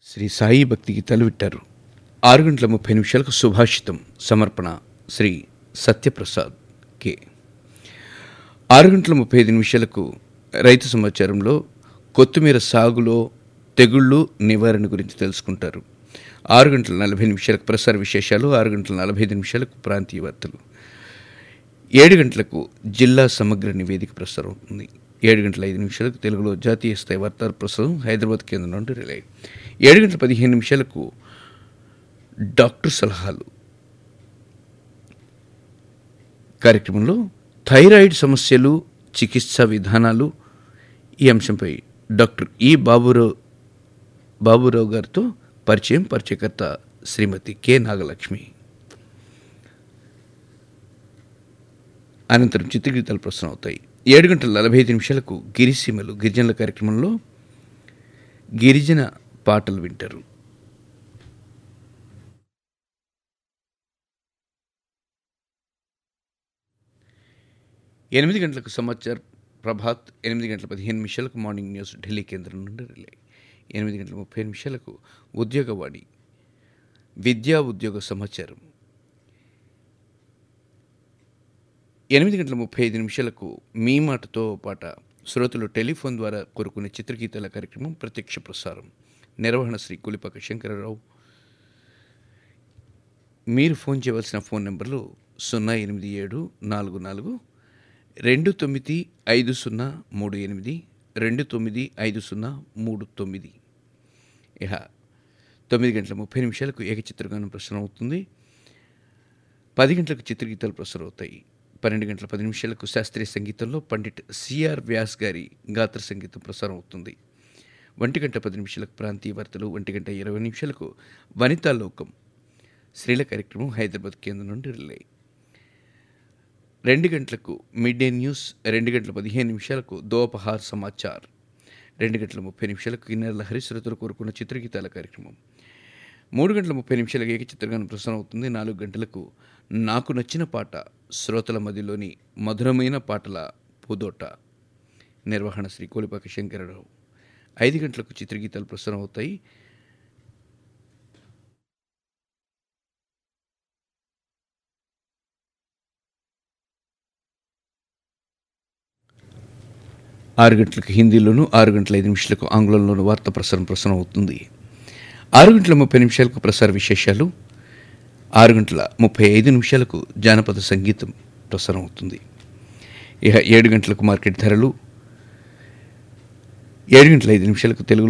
శ్రీ సాయి భక్తి గీతాలు విట్టారు ఆరు గంటల ముప్పై నిమిషాలకు సుభాషితం సమర్పణ శ్రీ సత్యప్రసాద్ కె ఆరు గంటల ముప్పై ఐదు నిమిషాలకు రైతు సమాచారంలో కొత్తిమీర సాగులో తెగుళ్ళు నివారణ గురించి తెలుసుకుంటారు ఆరు గంటల నలభై నిమిషాలకు ప్రసార విశేషాలు ఆరు గంటల నలభై ఐదు నిమిషాలకు ప్రాంతీయ వార్తలు ఏడు గంటలకు జిల్లా సమగ్ర నివేదిక ప్రసారం అవుతుంది ఏడు గంటల ఐదు నిమిషాలకు తెలుగులో జాతీయ స్థాయి వార్తా ప్రసారం హైదరాబాద్ కేంద్రం నుండి రిలే ఏడు గంటల పదిహేను నిమిషాలకు డాక్టర్ సలహాలు కార్యక్రమంలో థైరాయిడ్ సమస్యలు చికిత్సా విధానాలు ఈ అంశంపై డాక్టర్ ఈ బాబురావు బాబురావు గారితో పరిచయం పరిచయకర్త శ్రీమతి కె నాగలక్ష్మి అనంతరం చిత్రగీతాలు ప్రశ్న అవుతాయి ఏడు గంటల నలభై ఐదు నిమిషాలకు గిరిసీమలు గిరిజనుల కార్యక్రమంలో గిరిజన పాటలు వింటారు ఎనిమిది గంటలకు సమాచార్ ప్రభాత్ ఎనిమిది గంటల పదిహేను నిమిషాలకు మార్నింగ్ న్యూస్ ఢిల్లీ కేంద్రం నుండి రిలే ఎనిమిది గంటల ముప్పై నిమిషాలకు ఉద్యోగవాణి విద్యా ఉద్యోగ సమాచారం ఎనిమిది గంటల ముప్పై ఐదు నిమిషాలకు మీ మాటతో పాట శ్రోతలు టెలిఫోన్ ద్వారా కోరుకునే చిత్రగీతాల కార్యక్రమం ప్రత్యక్ష ప్రసారం నిర్వహణ శ్రీ కులిపాక శంకరరావు మీరు ఫోన్ చేయవలసిన ఫోన్ నెంబర్లు సున్నా ఎనిమిది ఏడు నాలుగు నాలుగు రెండు తొమ్మిది ఐదు సున్నా మూడు ఎనిమిది రెండు తొమ్మిది ఐదు సున్నా మూడు తొమ్మిది ఇహ తొమ్మిది గంటల ముప్పై నిమిషాలకు ఏకచిత్రగానం ప్రసారం అవుతుంది పది గంటలకు చిత్రగీతాలు ప్రసారం అవుతాయి పన్నెండు గంటల పది నిమిషాలకు శాస్త్రీయ సంగీతంలో పండిట్ సిఆర్ వ్యాస్ గారి గాత్ర సంగీతం ప్రసారం అవుతుంది ఒంటి గంట పది నిమిషాలకు ప్రాంతీయ వార్తలు ఒంటి గంట ఇరవై నిమిషాలకు వనితా లోకం స్త్రీల కార్యక్రమం హైదరాబాద్ కేంద్రం నుండి రిలే రెండు గంటలకు మిడ్ డే న్యూస్ రెండు గంటల పదిహేను నిమిషాలకు దోపహార్ సమాచార్ రెండు గంటల ముప్పై నిమిషాలకు కిన్నెరల హరిశ్రతులు కోరుకున్న చిత్రగీతాల కార్యక్రమం మూడు గంటల ముప్పై నిమిషాలకు ఏకచిత్రగానం ప్రసారం అవుతుంది నాలుగు గంటలకు నాకు నచ్చిన పాట శ్రోతల మధ్యలోని మధురమైన పాటల పూదోట నిర్వహణ శ్రీ కోలిపాక శంకరరావు ఐదు గంటలకు చిత్రగీతాలు ప్రసారం అవుతాయి ఆరు గంటలకు హిందీలోను ఆరు గంటల ఐదు నిమిషాలకు ఆంగ్లంలోను వార్తా ప్రసారం ప్రసారం అవుతుంది ఆరు గంటల ముప్పై నిమిషాలకు ప్రసార విశేషాలు ఆరు గంటల ముప్పై ఐదు నిమిషాలకు జానపద సంగీతం ప్రసారం అవుతుంది ఇక ఏడు గంటలకు మార్కెట్ ధరలు ఏడు గంటల ఐదు నిమిషాలకు తెలుగులో